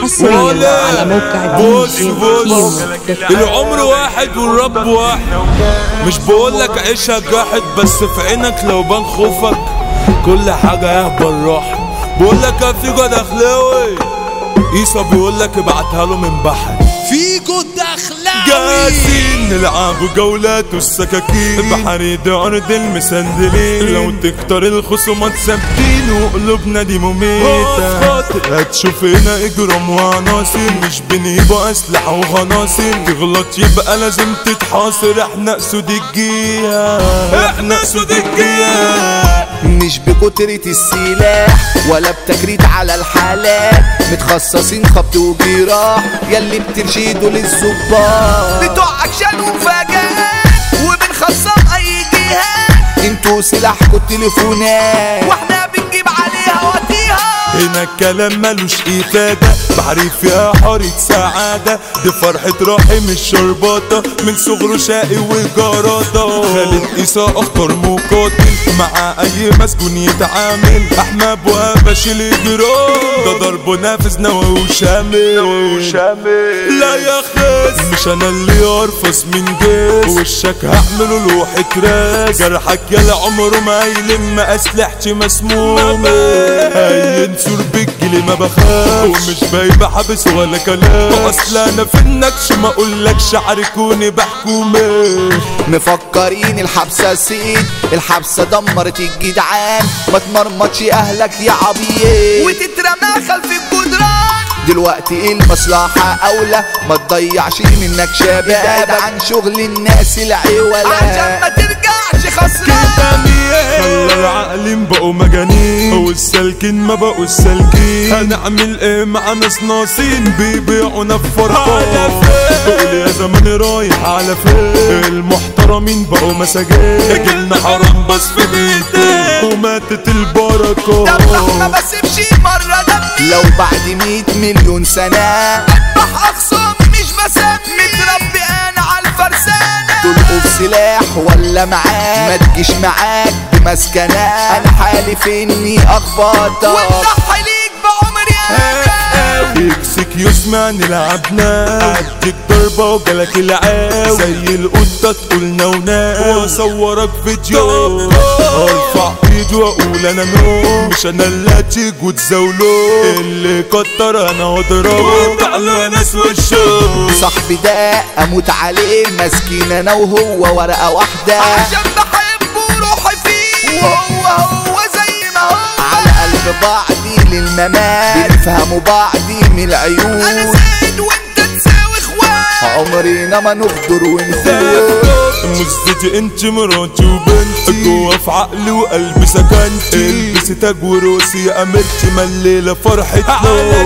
حصريا على موقع دي بص جي بص كيمو العمر واحد والرب واحد مش بقولك عيشها جاحد بس في عينك لو بان خوفك كل حاجة يهبل راحة بقولك يا فيجو دخلاوي عيسى بيقولك ابعتها له من بحر فيكو دخلاوي جاهزين نلعب جولات والسكاكين بحريد عرض المسندلين لو تكتر الخصومات ثابتين وقلوبنا دي مميتة هتشوف هنا اجرام وعناصر مش بنجيبوا اسلحة وخناصر تغلط يبقى لازم تتحاصر احنا اسود الجيهة احنا اسود الجيهة مش بكترة السلاح ولا بتكريت على الحالات متخصصين خبط وجراح ياللي بترشدوا للظباط بتوع اكشن ومفاجآت وبنخصم اي جهات انتوا سلاحكوا التليفونات واحنا بنجيب عليها وطيها هنا الكلام ملوش إفادة بحري فيها حارة سعادة دي فرحة راحي مش شرباطة من صغره شقي وجرادة خالد إيسا أخطر مقاتل مع أي مسجون يتعامل أحمد وهبش الإجرام ده ضربه نافذ نووي وشامل لا يا خس مش أنا اللي أرفس من جيس وشك هعمله لوحة راس جرحك يلا عمره ما يلم أسلحتي مسمومة هينسور بالجلي ما بخافش ومش بايبة حبس ولا كلام اصل انا في النكش ما اقولكش عاركوني بحكومة مفكرين الحبسة سيد الحبسة دمرت الجدعان ما تمرمطش اهلك يا عبيد وتترمى خلف الجدران دلوقتي المصلحة أولى ما تضيعش منك شباب ابعد عن شغل الناس العوالة عشان ما ترجعش خسران خلى العقلين بقوا مجانين والسالكين ما بقوا السالكين هنعمل ايه مع ناس ناصين بيبيعونا في فرقة بقول يا زمان رايح على فين المحترمين بقوا مساجين جيلنا حرام بس في بيتي وماتت البركة دمك ما بسيبش مرة دمي لو بعد مية مليون سنة أذبح أخصامي مش بسمي متربي أنا على الفرسانة تلقوا بسلاح ولا معاك ما تجيش معاك بمسكنة أنا حالف إني أخبطك وأضحي ليك بعمري أنا يكسك يسمعني لعبنا اديك ضربة وجالك العاو زي القطة تقول نوناو واصورك فيديو ارفع ايدي واقول انا نو مش انا اللي هتيجي وتزاولو اللي كتر انا واضربه تعالوا ناس وشو صاحبي ده أموت عليه مسكين أنا وهو ورقة واحدة عشان بحبه روحي فيه وهو هو زي ما هو على قلب بعضي للممات بنفهموا بعضي من العيون أنا زايد وأنت تساوي إخوان عمرنا ما نغدر ونخون مزتي انت مراتي وبنتي جوا في عقلي وقلبي سكنتي البسي تاج وروسي يا اميرتي ما الليله فرحتنا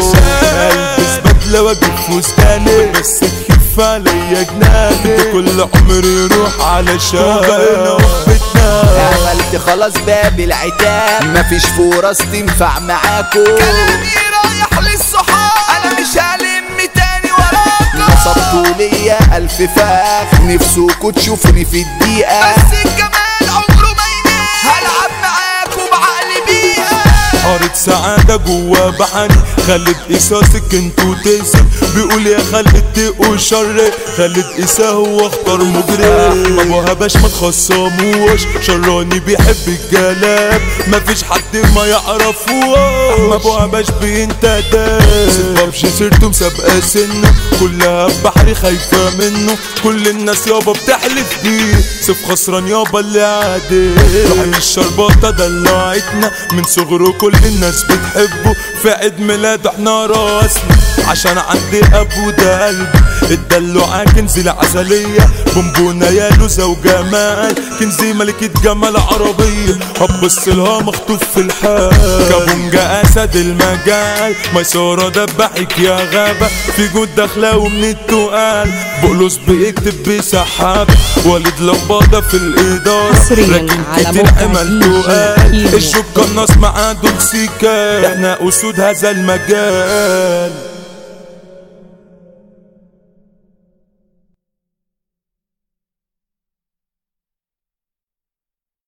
البس بدله واجيب فستاني بس تخف عليا جناني ده كل عمري يروح علشان بقينا وحدتنا عملت خلاص باب العتاب مفيش فرص تنفع معاكو كلامي رايح للصحاب انا مش هلم تاني وراكم نصبتوا ليا الف فاخ نفسكوا تشوفوني في الدقيقة بس الجمال عمره ما ينام هلعب معاكوا بعقلي بيها حارة سعادة جوا بحري خالد إيسا سكنت وتنسي بيقول يا خالد تقوا شر خالد إيسا هو اختار مجرم ما بوهباش ما تخصموش شراني بيحب الجلاب مفيش حد ما يعرفوش ما بوهباش بينتدى سبابش سيرته مسابقة سنه كلها بحري خايفة منه كل الناس يابا بتحلف بيه سيف خسران يابا اللي عادي روحي الشرباطة دلعتنا من صغره كل الناس بتحبه في عيد ميلاده احنا راسنا عشان عندي ابو ده قلبي الدلوعة كنزي العسلية بونبونة يا لوزة وجمال كنزي ملكة جمال عربية هبص لها مخطوف في الحال كابونجا اسد المجال ميسورة دبحك يا غابة في جود داخلة ومن التقال بقلص بيكتب بسحاب والد لمبادة في الإدارة حصرياً لكن على كتير موقع عمل دي جي تقال كيمو. الشوك الناس معاه دول سيكا احنا اسود هذا المجال